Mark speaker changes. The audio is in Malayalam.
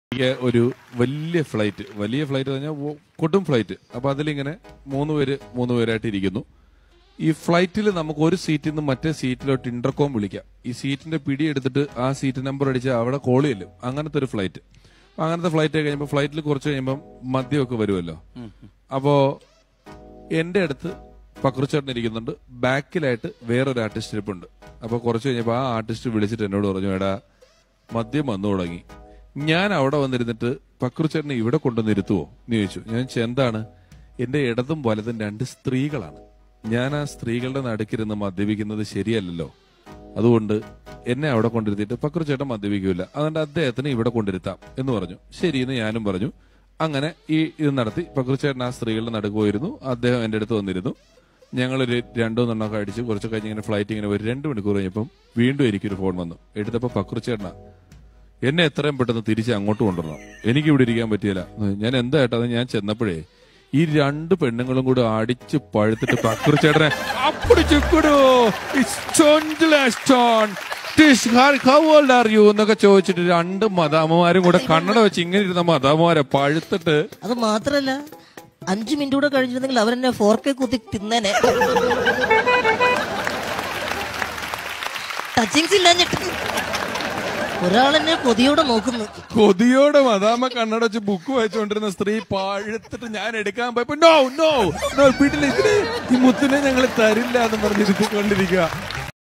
Speaker 1: എനിക്ക് ഒരു വലിയ ഫ്ലൈറ്റ് വലിയ ഫ്ലൈറ്റ് പറഞ്ഞാൽ കൊടും ഫ്ലൈറ്റ് അപ്പൊ അതിലിങ്ങനെ മൂന്ന് പേര് മൂന്ന് പേരായിട്ട് ഇരിക്കുന്നു ഈ ഫ്ലൈറ്റിൽ നമുക്ക് ഒരു സീറ്റിൽ നിന്ന് മറ്റേ സീറ്റിലോട്ട് ഇന്റർകോം വിളിക്കാം ഈ സീറ്റിന്റെ പിടി എടുത്തിട്ട് ആ സീറ്റ് നമ്പർ അടിച്ച് അവിടെ കോൾ ചെല്ലും അങ്ങനത്തെ ഒരു ഫ്ലൈറ്റ് അപ്പൊ അങ്ങനത്തെ ഫ്ലൈറ്റ് കഴിയുമ്പോൾ ഫ്ലൈറ്റിൽ കുറച്ച് കഴിയുമ്പോൾ മദ്യമൊക്കെ വരുമല്ലോ അപ്പോ എന്റെ അടുത്ത് പക്രുച്ചേട്ടൻ ഇരിക്കുന്നുണ്ട് ബാക്കിലായിട്ട് വേറൊരു ആർട്ടിസ്റ്റ് ഇരിപ്പുണ്ട് അപ്പൊ കുറച്ച് കഴിഞ്ഞപ്പോ ആ ആർട്ടിസ്റ്റ് വിളിച്ചിട്ട് എന്നോട് പറഞ്ഞു എടാ മദ്യം വന്നു തുടങ്ങി ഞാൻ അവിടെ വന്നിരുന്നിട്ട് പക്രുച്ചേട്ടനെ ഇവിടെ കൊണ്ടുവന്നിരുത്തുവോ എന്ന് ചോദിച്ചു ഞാൻ ചോദിച്ചു, എന്താണ് എന്റെ ഇടതും വലതും രണ്ട് സ്ത്രീകളാണ് ഞാൻ ആ സ്ത്രീകളുടെ നടുക്കിരുന്ന് മദ്യപിക്കുന്നത് ശരിയല്ലല്ലോ അതുകൊണ്ട് എന്നെ അവിടെ കൊണ്ടിരുത്തിയിട്ട് പക്രുച്ചേട്ടൻ മദ്യപിക്കൂല അതുകൊണ്ട് അദ്ദേഹത്തിന് ഇവിടെ കൊണ്ടിരുത്താം എന്ന് പറഞ്ഞു ശരിയെന്ന് ഞാനും പറഞ്ഞു അങ്ങനെ ഈ ഇത് നടത്തി പക്രുച്ചേട്ടൻ ആ സ്ത്രീകളുടെ നടുക്ക് പോയിരുന്നു അദ്ദേഹം എന്റെ അടുത്ത് വന്നിരുന്നു ഞങ്ങളൊരു രണ്ടോ മൂന്നെണ്ണമൊക്കെ അടിച്ച് കുറച്ച് കഴിഞ്ഞ് ഇങ്ങനെ ഫ്ലൈറ്റ് ഇങ്ങനെ ഒരു രണ്ട് മണിക്കൂർ കഴിഞ്ഞപ്പം വീണ്ടും എനിക്കൊരു ഫോൺ വന്നു എടുത്തപ്പോ പക്രുച്ചേട്ടനാ എന്നെ എത്രയും പെട്ടെന്ന് തിരിച്ച് അങ്ങോട്ട് കൊണ്ടുവരണം എനിക്ക് ഇവിടെ ഇരിക്കാൻ പറ്റിയില്ല ഞാൻ എന്താ ഏട്ടാ അത് ഞാൻ ചെന്നപ്പോഴേ ഈ രണ്ട് പെണ്ണുങ്ങളും കൂടെ അടിച്ച് പഴുത്തിട്ട് പക്രുച്ചേട്ടനെ അപ്പടി ചുക്കുടോ എന്നൊക്കെ ചോദിച്ചിട്ട് രണ്ട് മദാമ്മമാരും കൂടെ കണ്ണട വെച്ച് ഇങ്ങനെ ഇരുന്ന മദാമ്മമാരെ പഴുത്തിട്ട്
Speaker 2: അത് മാത്രല്ല അഞ്ചു മിനിറ്റ് കൂടെ കഴിഞ്ഞിരുന്നെങ്കിൽ അവരെന്നെ ഫോർ കെ കുത്തി തിന്നേനെ ടച്ചിങ്സ് ഇല്ലാഞ്ഞിട്ട് ഒരാളെന്നെ കൊതിയോടെ നോക്കുന്നു
Speaker 1: കൊതിയോടെ മദാമ കണ്ണടച്ച് ബുക്ക് വായിച്ചുകൊണ്ടിരുന്ന സ്ത്രീ പഴുത്തിട്ട് ഞാൻ എടുക്കാൻ പോയപ്പോ നോ നോ നോ വീട്ടിൽ ഇതിന് ഈ മുത്തിനെ ഞങ്ങൾ തരില്ല എന്ന് പറഞ്ഞിരുത്തിക്കൊണ്ടിരിക്കുക